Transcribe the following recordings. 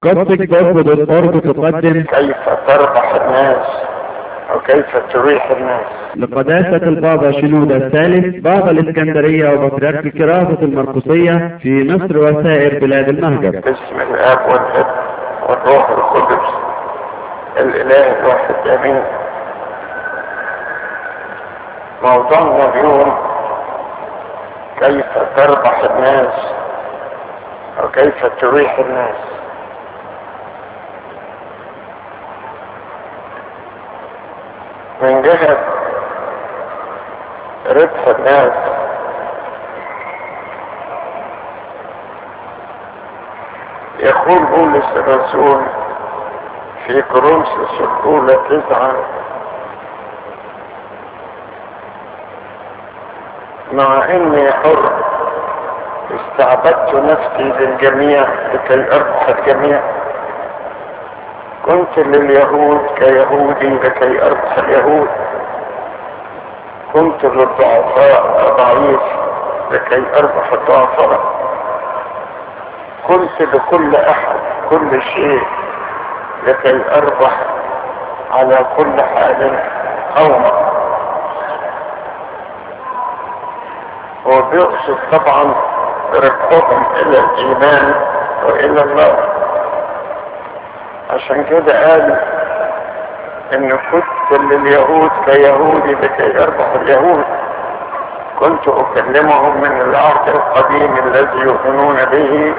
قصدك برضه بالقرب تقدم كيف تربح الناس وكيف تريح الناس لقداسة البابا شنودة الثالث بابا الإسكندرية وبطريرك الكراسة المرقسية في مصر وسائر بلاد المهجر باسم الاب والابن والروح القدس الاله الواحد امين موضوعنا اليوم كيف تربح الناس وكيف تريح الناس من جهة ربح الناس يقول بولس الرسول في كورنثوس الأولى تسعة مع إني حر استعبدت نفسي للجميع لكي أربح الجميع كنت لليهود كيهودي لكي أربح اليهود كنت للضعفاء ضعيف لكي أربح الضعفاء كنت لكل أحد كل شيء لكي أربح على كل حال قوما هو بيقصد طبعا ربحهم إلى الإيمان وإلى الله عشان كده قال ان كنت لليهود كيهودي لكي اربح اليهود كنت اكلمهم من العهد القديم الذي يؤمنون به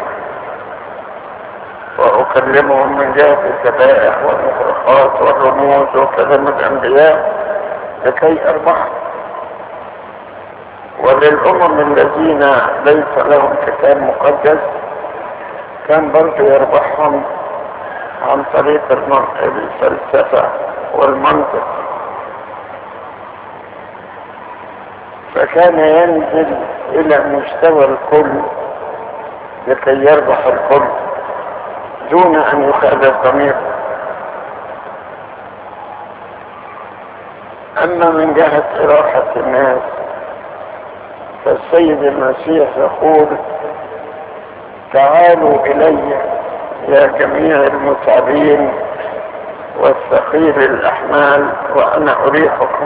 واكلمهم من جهة الذبائح والمخلوقات والرموز وكلام الانبياء لكي اربح وللامم الذين ليس لهم كتاب مقدس كان برضه يربحهم عن طريق الفلسفة والمنطق فكان ينزل إلى مستوى الكل لكي يربح الكل دون أن يخالف ضميره أما من جهة إراحة الناس فالسيد المسيح يقول تعالوا إلي يا جميع المتعبين والثقيل الأحمال وأنا أريحكم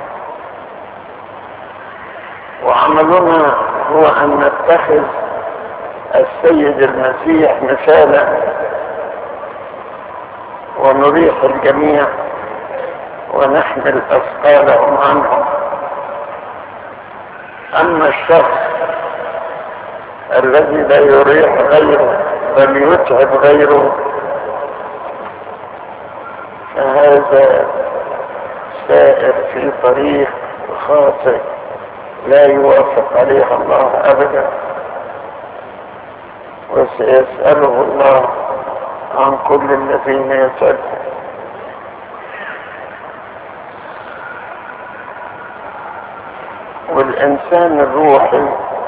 وعملنا هو أن نتخذ السيد المسيح مثالا ونريح الجميع ونحمل أثقالهم عنهم أما الشخص الذي لا يريح غيره بل يتعب غيره فهذا سائر في طريق خاطئ لا يوافق عليه الله ابدا وسيسأله الله عن كل الذين يتعبون والإنسان الروحي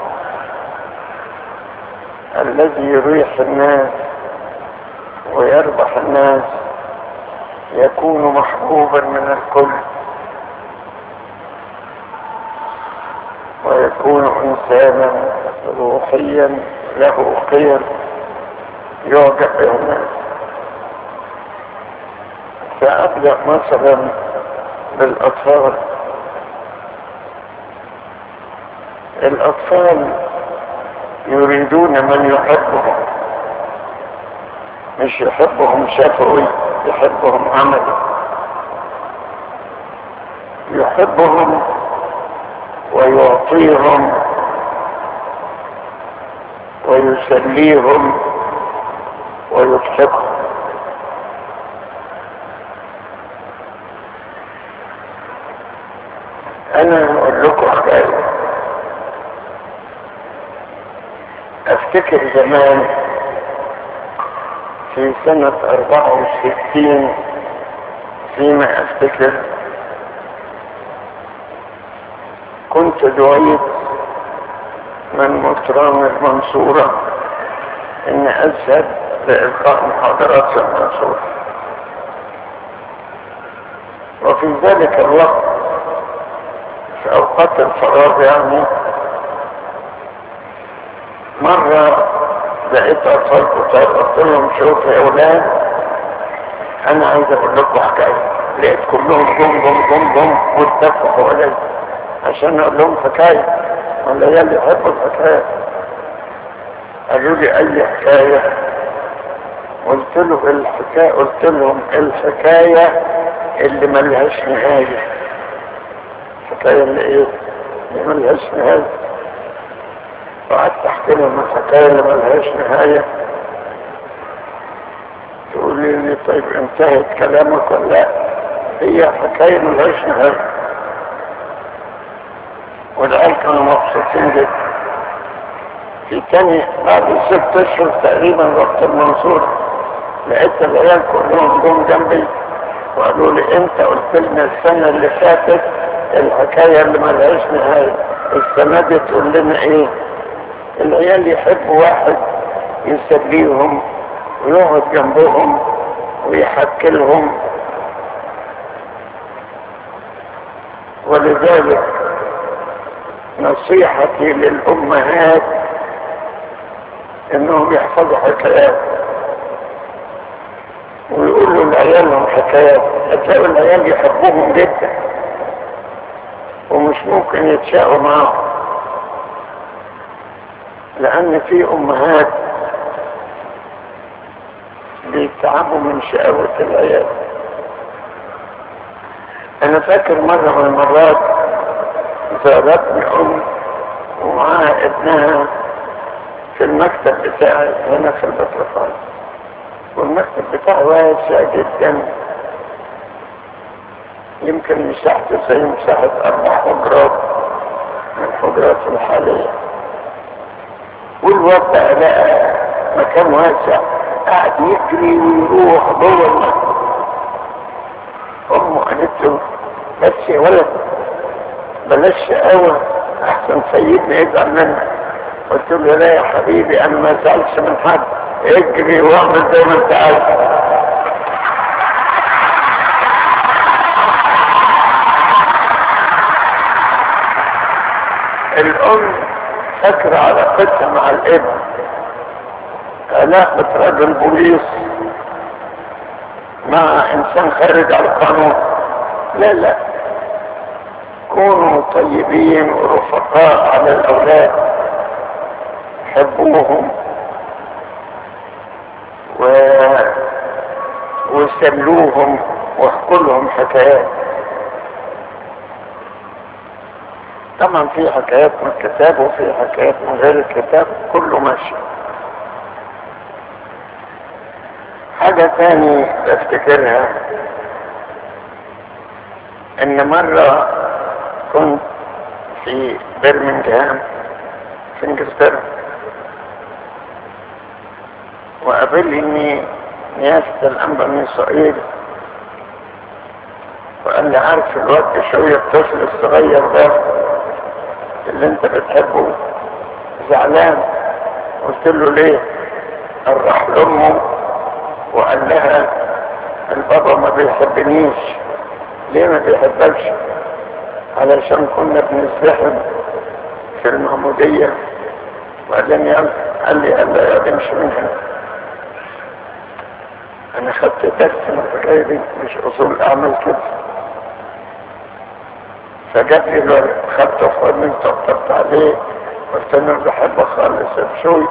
الذي يريح الناس ويربح الناس يكون محبوبا من الكل ويكون انسانا روحيا له خير يعجب به الناس فابدا مثلا بالاطفال الاطفال يريدون من يحبهم مش يحبهم شفوي يحبهم عملي يحبهم ويعطيهم ويسليهم ويضحكهم انا اقول لكم حكايه افتكر زمان في سنة اربعة وستين فيما افتكر كنت دعيت من مطران المنصورة ان اذهب لإلقاء محاضرات في المنصورة وفي ذلك الوقت في اوقات الفراغ يعني مرة لقيت اطفال كتار قلت لهم شوفوا يا اولاد انا عايز اقول لكم حكايه لقيت كلهم جم جم جم جم واتفقوا حوالي عشان اقول لهم حكايه والعيال يحبوا الحكايه قالوا لي اي حكايه قلت له الحكايه قلت لهم الحكايه اللي ملهاش نهايه الحكايه اللي ايه اللي ملهاش نهايه وقعدت احكي لهم الحكايه اللي ملهاش نهايه تقولي لي طيب انتهت كلامك ولا لا هي حكايه ملهاش نهايه والعيال كانوا مبسوطين جدا في تاني بعد ست اشهر تقريبا رحت المنصورة لقيت العيال كلهم جم جنبي وقالوا لي انت قلت لنا السنة اللي فاتت الحكاية اللي ملهاش نهاية السنة دي تقول لنا ايه العيال يحبوا واحد يسليهم ويقعد جنبهم ويحكي لهم ولذلك نصيحتي للأمهات انهم يحفظوا حكايات ويقولوا لعيالهم حكايات هتلاقوا العيال يحبوهم جدا ومش ممكن يتشاقوا معاهم لان في امهات بيتعبوا من شقاوة العيال انا فاكر مرة من المرات زارتني ام ومعاها ابنها في المكتب بتاعي هنا في البطرفان والمكتب بتاعي واسع جدا يمكن مساحته زي مساحة أربع حجرات من الحجرات الحالية والواد بقى لقى مكان واسع قاعد يجري ويروح جوه المكتب أمه قالت له بس يا ولد بلاش شقاوة أحسن سيدنا يزعل منك قلت له لا يا حبيبي انا ما زعلش من حد اجري واعمل زي ما انت عايز الام فاكرة علاقتها مع الابن علاقة راجل بوليس مع انسان خارج على القانون لا لا كونوا طيبين ورفقاء على الاولاد حبوهم و... وسلوهم واحكوا لهم حكايات طبعا في حكايات من الكتاب وفي حكايات من غير الكتاب كله ماشي حاجة تاني بفتكرها ان مرة كنت في برمنجهام في انجلترا وقابلني نياسة الأنبا من إسرائيل وقال لي عارف الواد شوية الطفل الصغير ده اللي انت بتحبه زعلان قلت له ليه قال راح لأمه وقال لها البابا ما بيحبنيش ليه ما بيحبكش علشان كنا بنزدحم في المعمودية وبعدين قال لي قال لي يا امشي من هنا انا خدت درس من الحكايه دي مش اصول اعمل كده فجاب لي الورق خدته فمنت وطبت عليه قلت له انا بحب خالص بشوي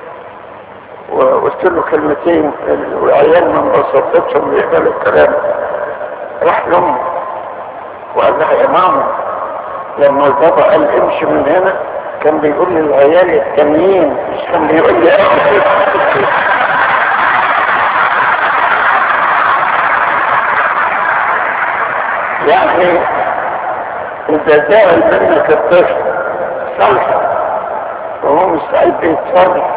وقلت له كلمتين والعيال ما انبسطتهم يقبلوا الكلام راح لامه وقال لها يا ماما لما البابا قال امشي من هنا كان بيقول للعيال التانيين مش كان بيقول لي يعني اذا زعل منك الطفل صلحه وهو مستعد يتصرف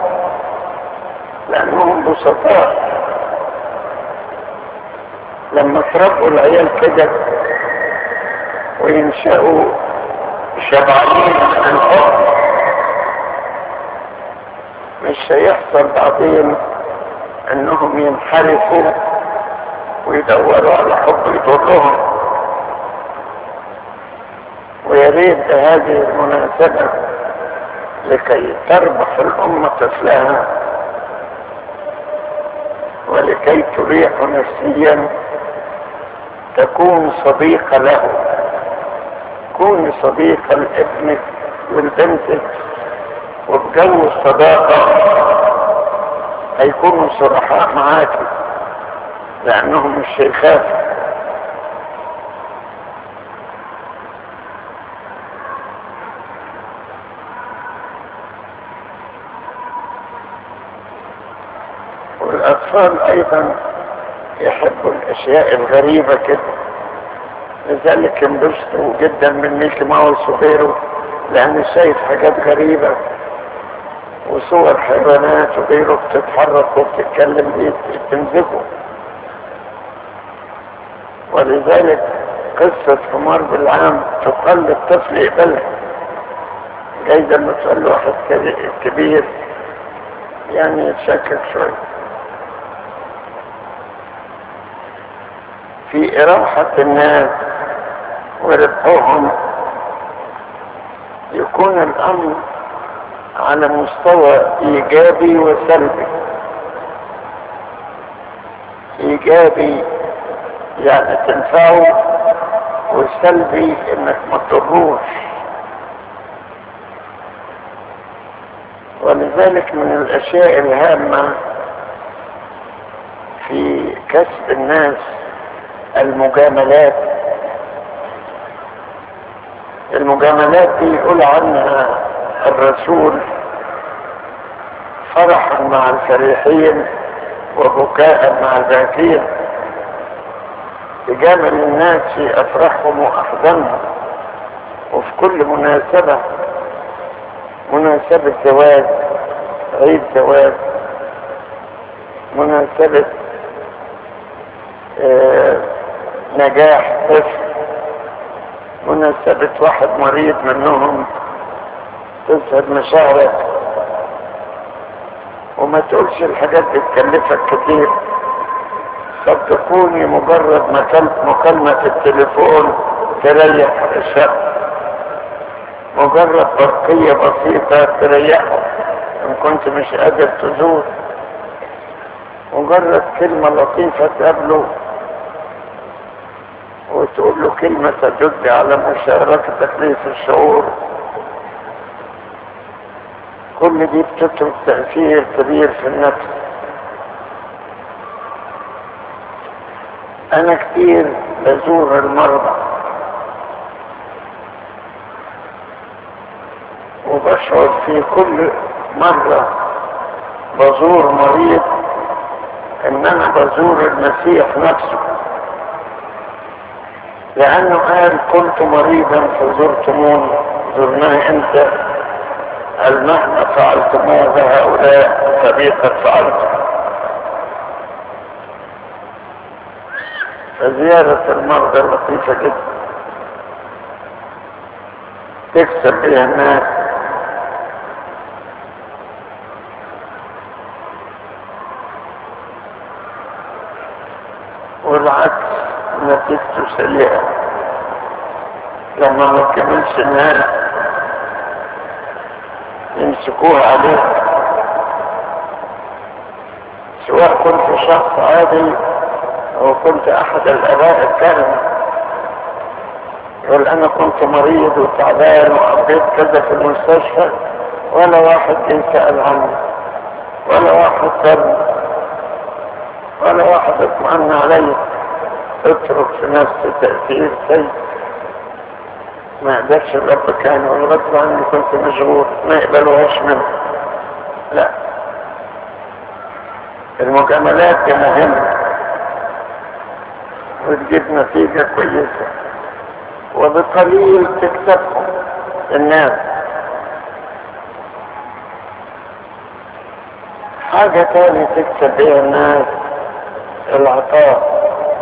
لانهم بسطاء لما تربوا العيال كده وينشأوا شبعانين من الحب مش هيحصل بعدين انهم ينحرفوا ويدوروا على حب يضرهم ويا ريت هذه المناسبة لكي تربح الأمة طفلها ولكي تريح نفسيا تكون صديقة له كوني صديقة لابنك ولبنتك وبجو الصداقة هيكونوا صرحاء معاك لأنهم مش هيخافوا والأطفال أيضا يحبوا الأشياء الغريبة كده لذلك انبسطوا جدا من ميكي ماوس وغيره لأنه شايف حاجات غريبة وصور حيوانات وغيره بتتحرك وبتتكلم دي بتنزفه ولذلك قصة حمار بالعام تقل الطفل يقبلها جاي لما تقول له واحد كبير يعني يتشكك شوية في إراحة الناس وربحهم يكون الأمر على مستوى إيجابي وسلبي إيجابي يعني تنفعه وسلبي إنك ما تضروش ولذلك من الأشياء الهامة في كسب الناس المجاملات المجاملات دي يقول عنها الرسول فرحا مع الفريحين وبكاء مع الباكين تجامل الناس في افراحهم واحزانهم وفي كل مناسبة مناسبة زواج عيد زواج مناسبة آه نجاح طفل مناسبة واحد مريض منهم تسعد مشاعرك وما تقولش الحاجات دي تكلفك كتير قد تكوني مجرد مكالمة في التليفون تريح الشاب مجرد برقية بسيطة تريحه ان كنت مش قادر تزور مجرد كلمة لطيفة تقابله وتقول له كلمة تدل على مشاركتك ليه في الشعور كل دي بتترك تأثير كبير في النفس أنا كتير بزور المرضى وبشعر في كل مرة بزور مريض ان انا بزور المسيح نفسه لانه قال كنت مريضا فزرتموني زرناه انت قال مهما فعلتموه بهؤلاء فبي قد فعلتم فزيارة المرضى لطيفة جدا تكسب بها الناس والعكس نتيجته سيئة لما ما كملش الناس يمسكوها عليك سواء كنت شخص عادي او كنت احد الاباء الكرم يقول انا كنت مريض وتعبان وقضيت كذا في المستشفى ولا واحد يسأل عني ولا واحد سأل ولا واحد اطمئن علي اترك في نفسي تأثير سيء ما قدرش الرب كان والغصب عني كنت مشغول ما يقبلوهاش منه لا المجاملات دي مهمة وتجيب نتيجة كويسة وبقليل تكسبهم الناس حاجة تاني تكسب بيها الناس العطاء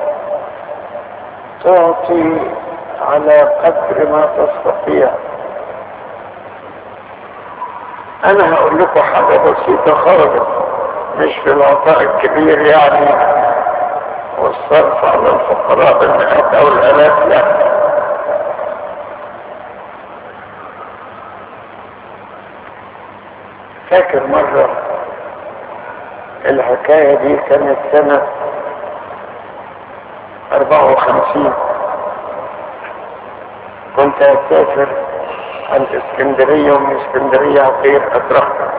تعطي على قدر ما تستطيع انا هقول لكم حاجة بسيطة خالص مش في العطاء الكبير يعني والصرف على الفقراء بالمئات او الالاف لا فاكر مرة الحكاية دي كانت سنة 54 كنت أسافر الإسكندرية ومن اسكندرية غير أتركها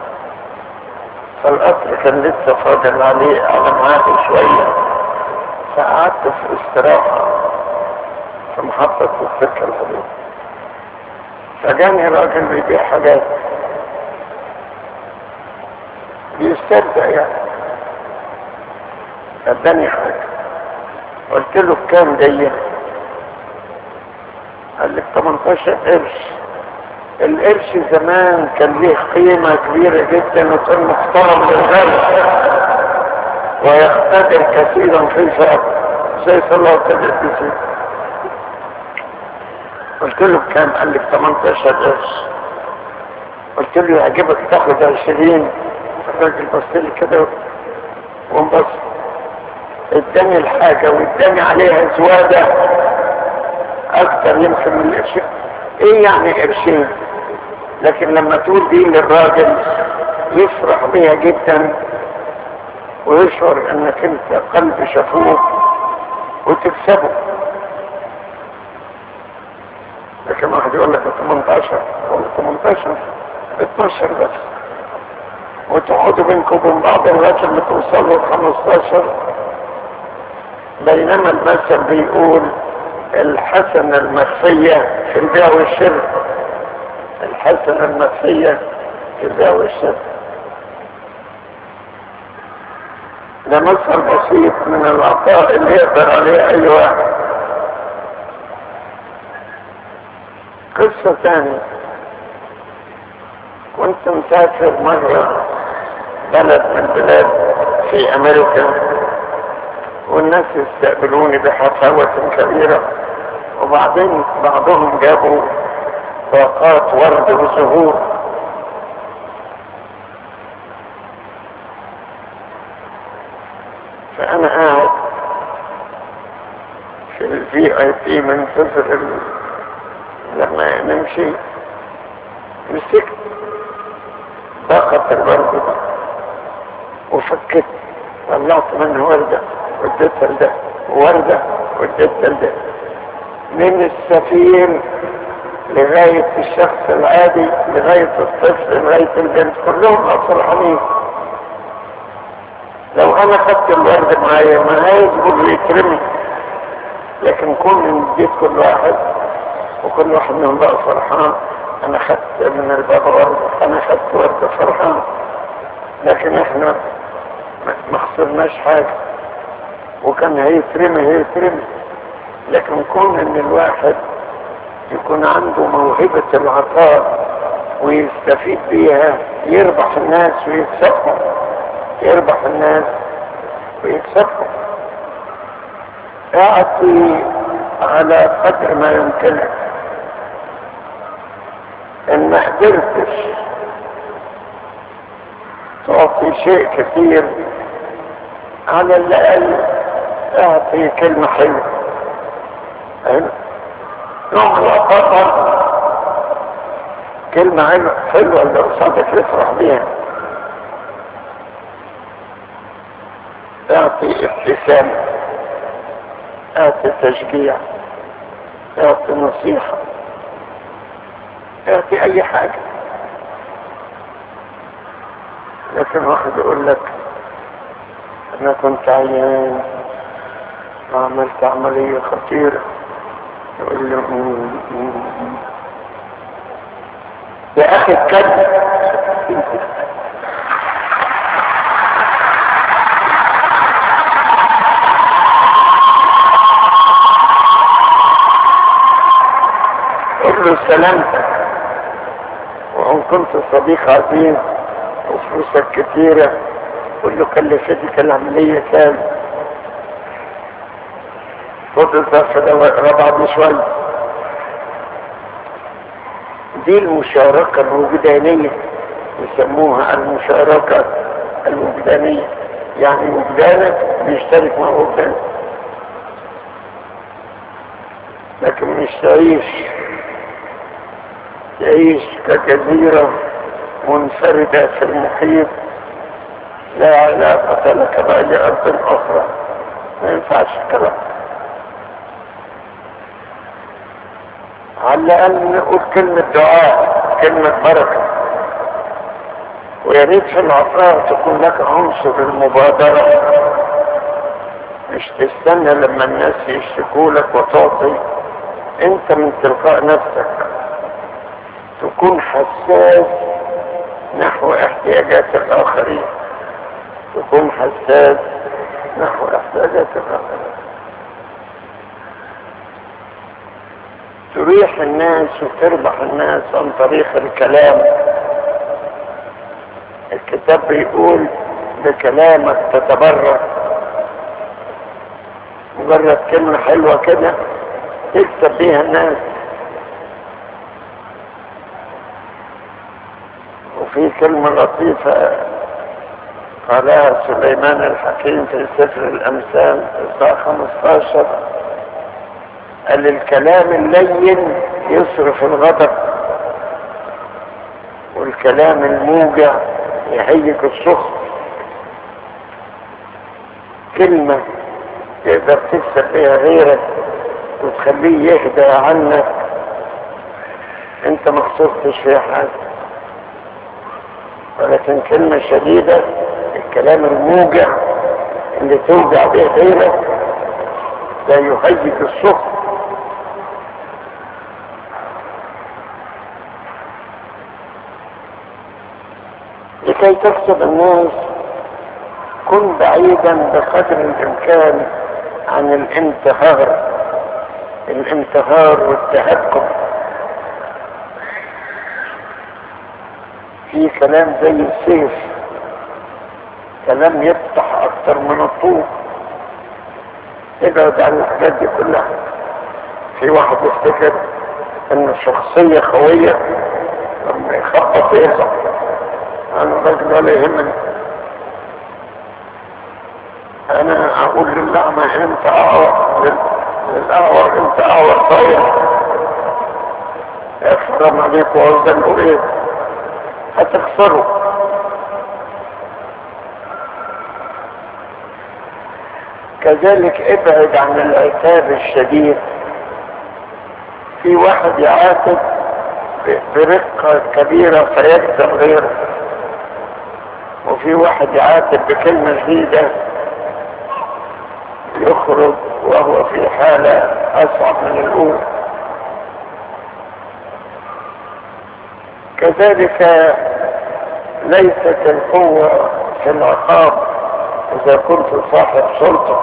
فالقطر كان لسه فاضل عليه على معادي شوية فقعدت في استراحة في محطة السكة الحدود فجاني راجل بيبيع حاجات بيسترجع يعني اداني حاجة قلت له بكام دي قال لي 18 قرش القرش زمان كان ليه قيمة كبيرة جدا وكان محترم للغاية ويقتدر كثيرا في الفقر زي صلى الله عليه وسلم قلت له بكام قال لي 18 قرش قلت له يعجبك تاخد 20 الراجل بص لي كده وانبسط اداني الحاجة واداني عليها زوادة اكتر يمكن من القرشين ايه يعني قرشين لكن لما تقول دي للراجل يفرح بيها جدا ويشعر انك انت قلب شفوق وتكسبه لكن واحد يقول لك 18 ولا 18 12 بس وتقعدوا بينكم وبين بعض لغايه لما توصلوا ل 15 بينما المثل بيقول الحسنة المخفية في البيع والشراء الحسنة المخفية في البيع والشراء ده مثل بسيط من العطاء اللي يقدر عليه اي واحد قصة ثانية كنت مسافر مرة بلد من البلاد في امريكا والناس استقبلوني بحفاوة كبيرة وبعدين بعضهم جابوا باقات ورد وزهور فأنا قاعد في الفي اي بي منتظر ال... لما نمشي مسكت باقة الورد دي وفكت طلعت منها وردة واديتها لده وردة واديتها لده من السفير لغاية الشخص العادي لغاية الطفل لغاية البنت كلهم فرحانين لو انا خدت الورد معايا ما هيصبر يترمي لكن كون اديت كل واحد وكل واحد منهم بقى فرحان انا خدت من الباب ورد انا خدت ورد فرحان لكن احنا ما خسرناش حاجة وكان هيترمي هيترمي لكن كون ان الواحد يكون عنده موهبة العطاء ويستفيد بيها يربح الناس ويكسبهم يربح الناس ويكسبهم اعطي على قدر ما يمكنك ان ما قدرتش تعطي شيء كثير على الاقل اعطي كلمة حلوة نوع العطاء كلمة حلوة اللي قصادك يفرح بيها اعطي ابتسامة اعطي تشجيع اعطي نصيحة اعطي اي حاجة لكن واحد يقول لك انا كنت عيان وعملت عملية خطيرة يقول له يا اخي اتكلم قل له سلامتك وان كنت صديق عزيز وفلوسك كتيرة قل له كلفتك العملية كام خد الظرف ده ربع شوية دي المشاركة الوجدانية يسموها المشاركة الوجدانية يعني وجدانك بيشترك مع وجدانك لكن مش تعيش تعيش كجزيرة منفردة في المحيط لا علاقة لك بأي أرض أخرى ما ينفعش الكلام على الأقل نقول كلمة دعاء كلمة بركة ويا ريت في العطاء تكون لك عنصر المبادرة مش تستنى لما الناس يشتكوا لك وتعطي انت من تلقاء نفسك تكون حساس نحو احتياجات الاخرين تكون حساس نحو احتياجات الاخرين تريح الناس وتربح الناس عن طريق الكلام الكتاب بيقول بكلامك تتبرك مجرد كلمة حلوة كده تكسب بيها الناس وفي كلمة لطيفة قالها سليمان الحكيم في سفر الأمثال إصحاح 15 قال الكلام اللين يصرف الغضب والكلام الموجع يهيج السخط كلمة تقدر تكسب بيها غيرك وتخليه يهدى عنك انت ما خسرتش فيها حاجة ولكن كلمة شديدة الكلام الموجع اللي توجع به غيرك لا يهيج السخط لكي تكسب الناس كن بعيدا بقدر الامكان عن الانتهار الانتهار والتهكم في كلام زي السيف كلام يفتح اكتر من الطوب ابعد عن الحاجات دي كلها في واحد يفتكر ان الشخصية قوية لما يخبط يقع انا الراجل ولا يهمني انا اقول للاعمى انت اعور للاعور انت اعور طيب احرم عليك وعزنه ايه هتخسروا كذلك ابعد عن العتاب الشديد في واحد يعاتب برقة كبيرة فيكسب غيره وفي واحد يعاتب بكلمة جديدة يخرج وهو في حالة أصعب من الأولى كذلك ليست القوة في العقاب إذا كنت صاحب سلطة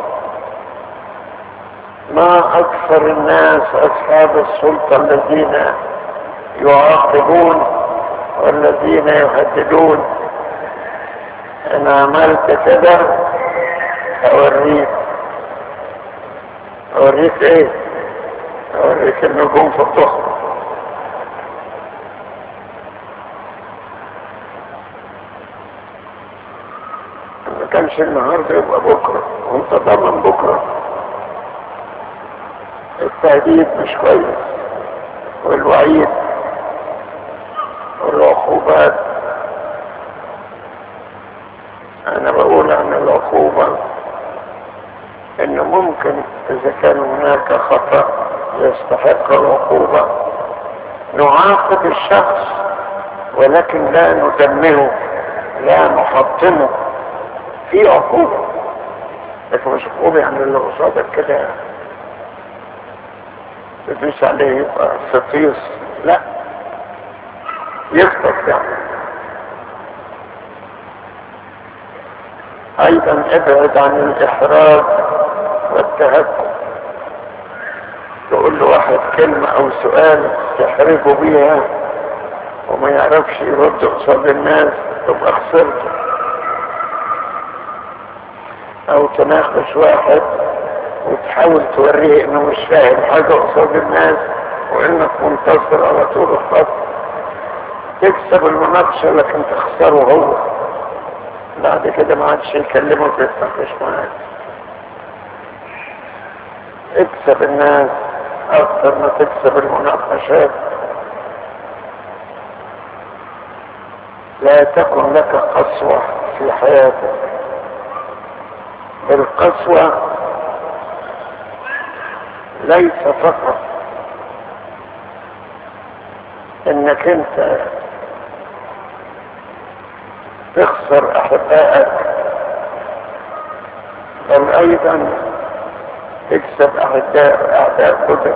ما أكثر الناس أصحاب السلطة الذين يعاقبون والذين يهددون أنا عملت كده أوريك أوريك إيه؟ أوريك النجوم في الضخم ما كانش النهارده يبقى بكره وانت ضامن بكره التهديد مش كويس والوعيد والعقوبات انا بقول عن العقوبة ان ممكن اذا كان هناك خطأ يستحق العقوبة نعاقب الشخص ولكن لا ندمره لا نحطمه في عقوبة لكن مش عقوبة يعني اللي قصادك كده تدوس عليه يبقى ستيس لا يخطف يعني ايضا ابعد عن الاحراج والتهكم تقول له واحد كلمة او سؤال تحرجه بيها وما يعرفش يرد قصاد الناس تبقى خسرته او تناقش واحد وتحاول توريه انه مش فاهم حاجة قصاد الناس وانك منتصر على طول الخط تكسب المناقشة لكن تخسره هو بعد كده ما عادش يكلمه وتتناقش معاه اكسب الناس اكثر ما تكسب المناقشات لا تكن لك قسوة في حياتك القسوة ليس فقط انك انت تخسر احبائك بل ايضا تكسب اعداء اعداء قدر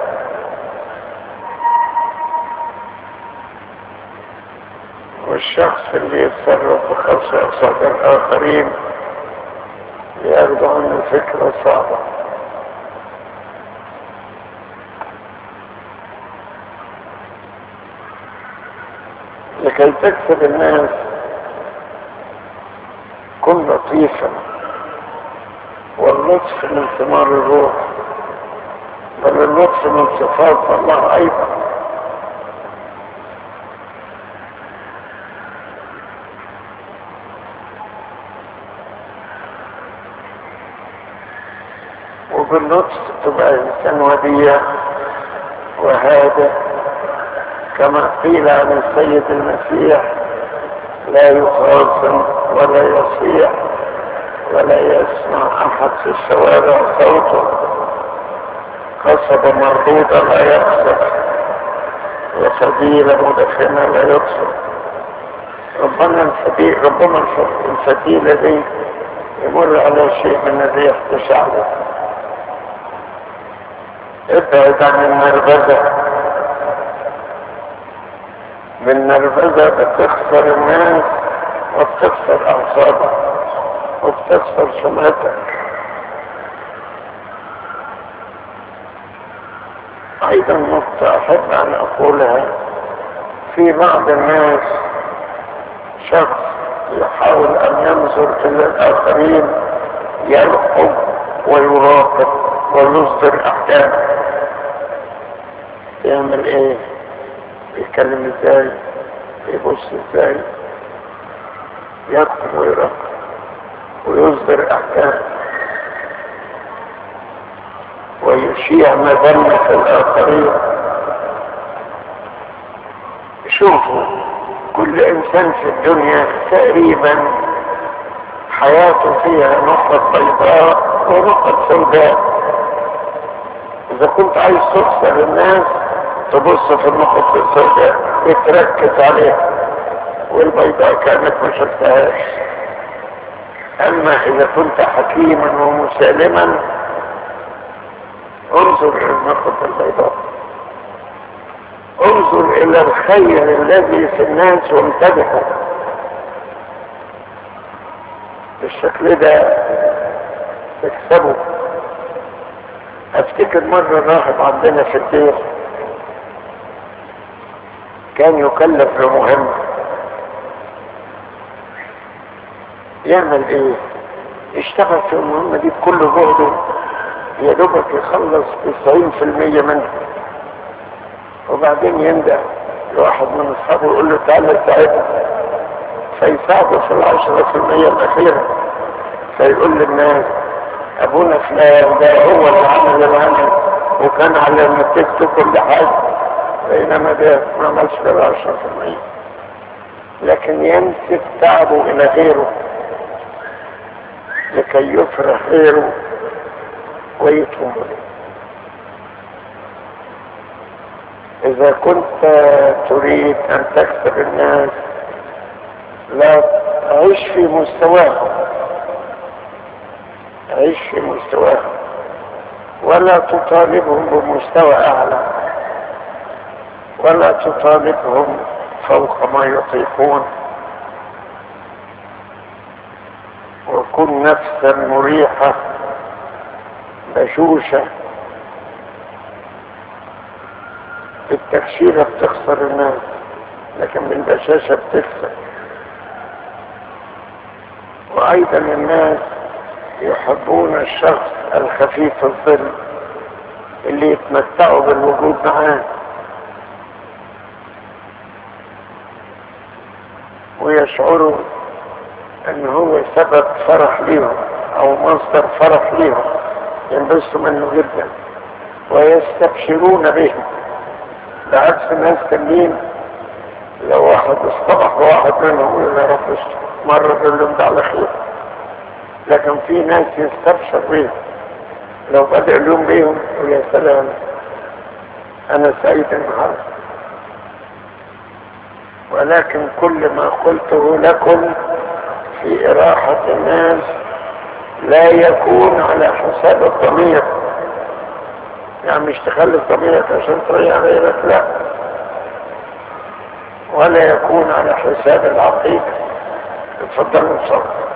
والشخص اللي يتصرف بخسر قصاد الاخرين ياخدوا عنه فكرة صعبة لكي تكسب الناس كن لطيفا واللطف من ثمار الروح بل اللطف من صفات الله ايضا وباللطف تبقى انسان وديع وهادئ كما قيل عن السيد المسيح لا يخاصم ولا يصيح ولا يسمع احد في الشوارع صوته قصب مردودة لا يقصد وسبيل مدخنة لا يقصد ربنا السبيل ربما السبيلة دي يمر على شيء من الريح تشعله ابعد عن النرفزة من نرفزة بتخسر الناس وبتخسر أعصابك وبتخسر سمعتك أيضا نقطة أحب أن أقولها في بعض الناس شخص يحاول أن ينظر إلى الآخرين يلحظ ويراقب ويصدر أحكام يعمل إيه؟ يتكلم إزاي؟ يبص إزاي؟ يكتب ويراقب ويصدر أحكام ويشيع مذمة الآخرين شوفوا كل إنسان في الدنيا تقريبا حياته فيها نقطة بيضاء ونقطة سوداء إذا كنت عايز تخسر الناس تبص في النقط السوداء وتركز عليها والبيضاء كانت ما شفتهاش أما إذا كنت حكيما ومسالما انظر إلى النقط البيضاء انظر إلى الخير الذي في الناس وانتبهوا بالشكل ده تكسبه افتكر مرة راهب عندنا في الدير كان يكلف بمهمة يعمل ايه يشتغل في المهمة دي بكل جهده يا دوبك يخلص 90% منها وبعدين يندى لواحد من اصحابه يقول له تعالى ساعدنا فيساعده في العشرة في المية الأخيرة فيقول للناس أبونا فلان ده هو اللي عمل العمل وكان على نتيجته كل حاجة بينما ده ما عملش غير عشرة في المية لكن ينسب تعبه إلى غيره لكي يفرح غيره ويتوب إذا كنت تريد أن تكسب الناس لا عيش في مستواهم عيش في مستواهم ولا تطالبهم بمستوى أعلى ولا تطالبهم فوق ما يطيقون وكن نفسا مريحة بشوشة بالتكشيرة بتخسر الناس لكن بالبشاشة بتكسب وأيضا الناس يحبون الشخص الخفيف الظل اللي يتمتعوا بالوجود معاه ويشعروا ان هو سبب فرح ليهم او مصدر فرح ليهم ينبسطوا منه جدا ويستبشرون به بعكس الناس تانيين لو واحد اصطبح بواحد منهم يقول يا رب استر مرة تقول لهم ده على خير لكن في ناس يستبشر بيهم لو بدأ اليوم بيهم يقول يا سلام أنا سعيد النهارده ولكن كل ما قلته لكم في إراحة الناس لا يكون على حساب الضمير يعني مش تخلي ضميرك عشان تريح غيرك لا ولا يكون على حساب العقيدة اتفضلوا صلوا